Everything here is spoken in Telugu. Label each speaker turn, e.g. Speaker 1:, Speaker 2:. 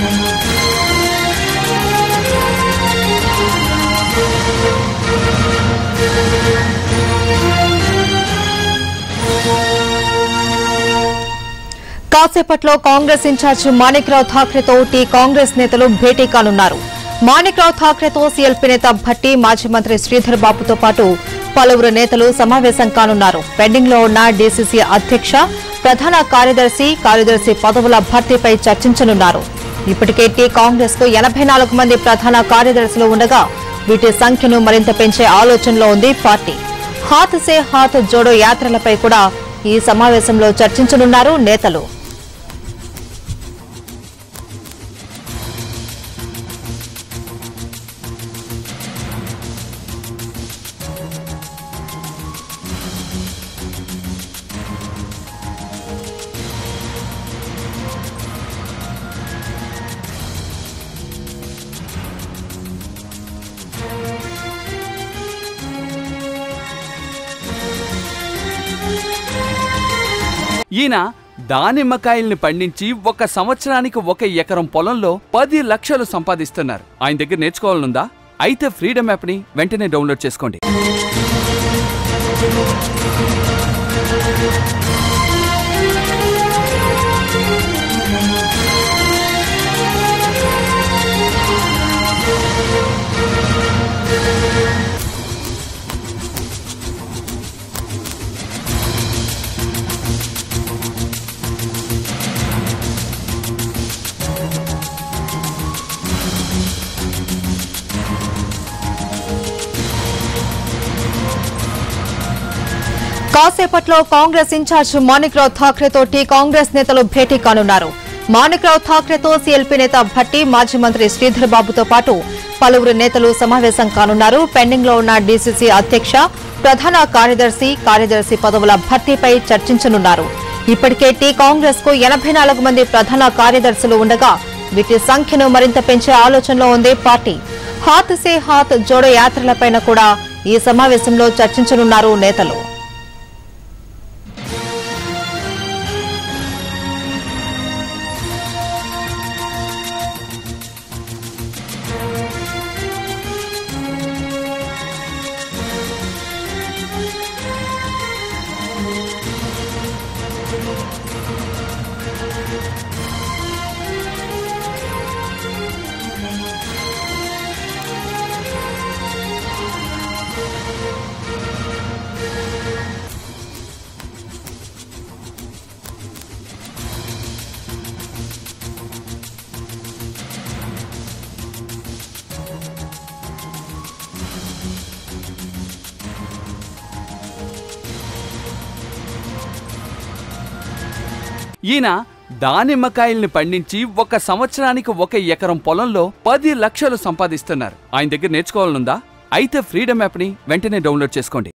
Speaker 1: కాసేపట్లో కాంగ్రెస్ ఇన్ఛార్జ్ మాణిక్రావు ఠాక్రేతో టీ కాంగ్రెస్ నేతలు భేటీ కానున్నారు మాణిక్రావు ఠాక్రేతో సీఎల్పీ నేత భట్టి మాజీ మంత్రి శ్రీధర్ బాబుతో పాటు పలువురు నేతలు సమావేశం కానున్నారు పెండింగ్ లో ఉన్న డీసీసీ అధ్యక్ష ప్రధాన కార్యదర్శి కార్యదర్శి పదవుల భర్తీపై చర్చించనున్నారు ఇప్పటికే టీ కాంగ్రెస్ కు ఎనభై నాలుగు మంది ప్రధాన కార్యదర్శులు ఉండగా వీటి సంఖ్యను మరింత పెంచే ఆలోచనలో ఉంది పార్టీ హాత్ సే హాత్ జోడో యాత్రలపై కూడా ఈ సమావేశంలో చర్చించనున్నారు నేతలు
Speaker 2: ఈయన దానిమ్మకాయల్ని పండించి ఒక సంవత్సరానికి ఒక ఎకరం పొలంలో పది లక్షలు సంపాదిస్తున్నారు ఆయన దగ్గర నేర్చుకోవాలనుందా అయితే ఫ్రీడమ్ యాప్ని వెంటనే డౌన్లోడ్ చేసుకోండి
Speaker 1: కాసేపట్లో కాంగ్రెస్ ఇన్ఛార్జ్ మాణిక్రావు ఠాక్రేతో టీ కాంగ్రెస్ నేతలు భేటీ కానున్నారు మాణిక్రావు ఠాక్రేతో సీఎల్పీ నేత భట్టి మాజీ మంత్రి శ్రీధర్ బాబుతో పాటు పలువురు నేతలు సమావేశం కానున్నారు పెండింగ్ లో ఉన్న డీసీసీ అధ్యక్ష ప్రధాన కార్యదర్శి కార్యదర్శి పదవుల భర్తీపై చర్చించనున్నారు ఇప్పటికే టీ కాంగ్రెస్ కు ఎనభై నాలుగు మంది ప్రధాన కార్యదర్శులు ఉండగా వీటి సంఖ్యను మరింత పెంచే ఆలోచనలో ఉంది పార్టీ హాత్ సే హాత్ జోడో యాత్రలపైన కూడా ఈ సమావేశంలో చర్చించనున్నారు నేతలు
Speaker 2: ఈయన దానిమ్మకాయల్ని పండించి ఒక సంవత్సరానికి ఒక ఎకరం పొలంలో పది లక్షలు సంపాదిస్తున్నారు ఆయన దగ్గర నేర్చుకోవాలనుందా అయితే ఫ్రీడమ్ యాప్ని వెంటనే డౌన్లోడ్ చేసుకోండి